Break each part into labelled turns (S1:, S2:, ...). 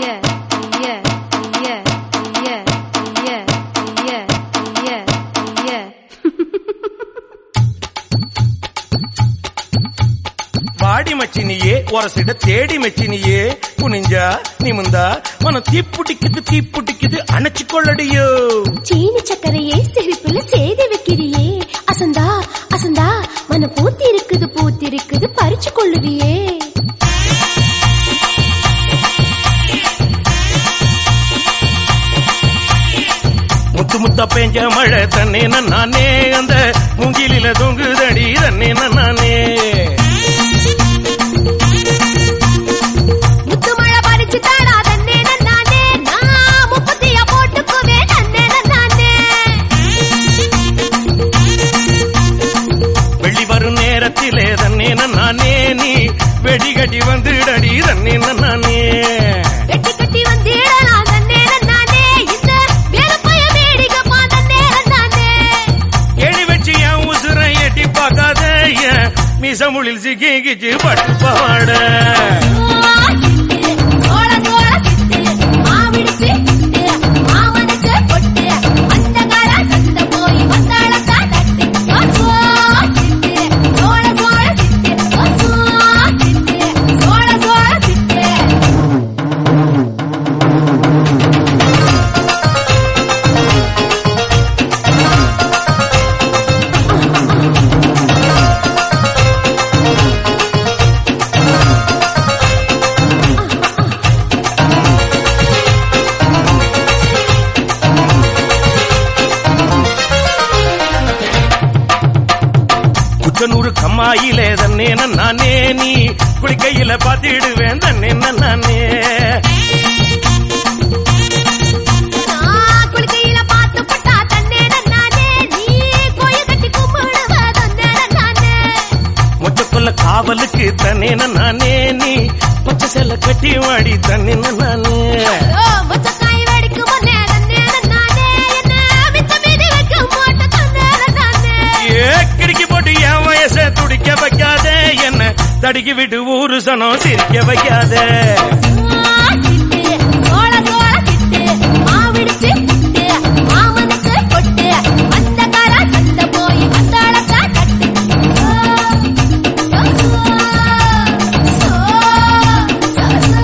S1: yeah, yeah, yeah, yeah, yeah, yeah, yeah, yeah.
S2: வாடி மச்சினியே ஒரசிட தேடி மச்சினியே குனிஞ்சா நிமிந்தா மனம் தீப்புட்டிக்குது தீப்புட்டிக்குது அணைச்சு கொள்ளடியோ
S3: சீனி சக்கரையே சிரிப்புல சேதி வைக்கிறியே அசந்தா அசந்தா மன பூத்தி இருக்குது பூத்தி இருக்குது பறிச்சு கொள்ளுவியே
S2: முத்து முத்தா பெஞ்ச மழை தன்னே நானே அந்த மூங்கிலில தொங்குதடி தன்னே நானே
S3: முத்து மழை பறிச்சு தாடா தன்னே நானே நான் முப்பத்தியா போட்டுக்குவே தன்னே நானே
S2: வெள்ளி வரும் நேரத்திலே தன்னே நானே நீ வெடிகட்டி வந்துடடி தன்னே நானே
S3: கட்டி கட்டி வந்தீடலாம் தன்னே நானே இந்த வேலப்பைய வேடிக்கப்பா தன்னே நானே
S2: எழி வச்சு என் உசுரை எட்டி பார்க்காத என் மிசமுளில் சிக்கி கிச்சு பட்டு பாட
S3: சோழ சோழ சிட்டு மாவிடுச்சு மாமனுக்கு பொட்டு அந்த கால சந்த போய் வந்தாளக்கா தட்டு சோ சிட்டு சோழ சோழ சிட்டு சோ சிட்டு சோழ சோழ சிட்டு
S2: குச்சனூறு கம்மாயிலே தன்னே நானே நீ குளிக்கையில பாத்திடுவேன் தன்னே நானே
S3: நான் குளிக்கையில பார்த்து பட்டா தன்னே நானே நீ கோயில் கட்டி கும்பிடுவ தன்னே நானே
S2: மொச்சக்குள்ள காவலுக்கு தன்னே நானே நீ பச்சை செல்ல கட்டி வாடி தன்னே நானே
S3: ஓ மொச்சக்காய் வெடிக்கும் முன்னே தன்னே நானே என்ன மிச்ச மீதி வைக்கும் போட்டு தன்னே நானே
S2: ஏ கிறுக்கி போட்டு என் வயசை துடிக்க வைக்காத என்ன தடுக்கி விட்டு ஊரு சனம் சிரிக்க வைக்காத
S3: சிட்டு சோழ சோழ சிட்டு மாவிடுச்சு சிட்டு மாமனுக்கு பொட்டு அந்த கால சந்த போய் வந்தாளக்கா தட்டு சோ, சோ, சோ, சோ, சோ.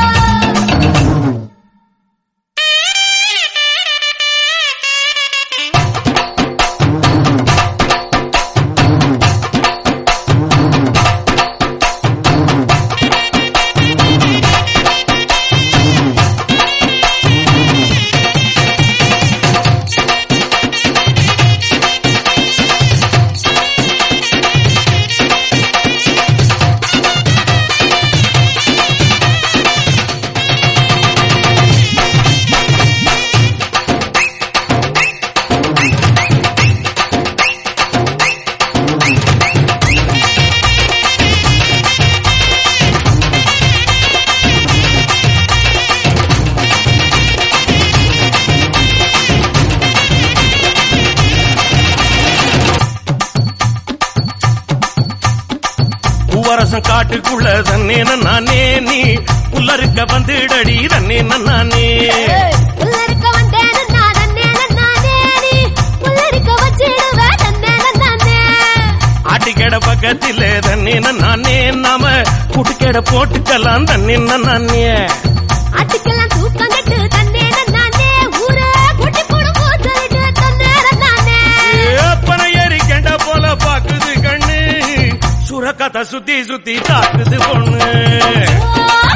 S2: பூவரசம் காட்டுக்குள்ள தன்னே நானே நீ புல்லறுக்க வந்துடடி தன்னே நானே
S3: புல்லறுக்க வந்தேன்னு நான் தன்னே நானே நீ புல்லறுக்க வச்சிடுவ தன்னே நானே
S2: ஆட்டுக்கடை பக்கத்திலே தண்ணி நானே நாம கூட்டுக்கடை போட்டுக்கலாம் தண்ணி நானே
S3: ஆட்டுக்கெல்லாம் தூக்கம் கட்டு தன்னே நானே ஊர குட்டி போடும் போட்டு தன்னே நானே
S2: பணம் ஏறி கெண்ட போல பாக்குது கண்ணு சுரக்கத்தை சுத்தி சுத்தி தாக்குது பொண்ணு
S3: ஓ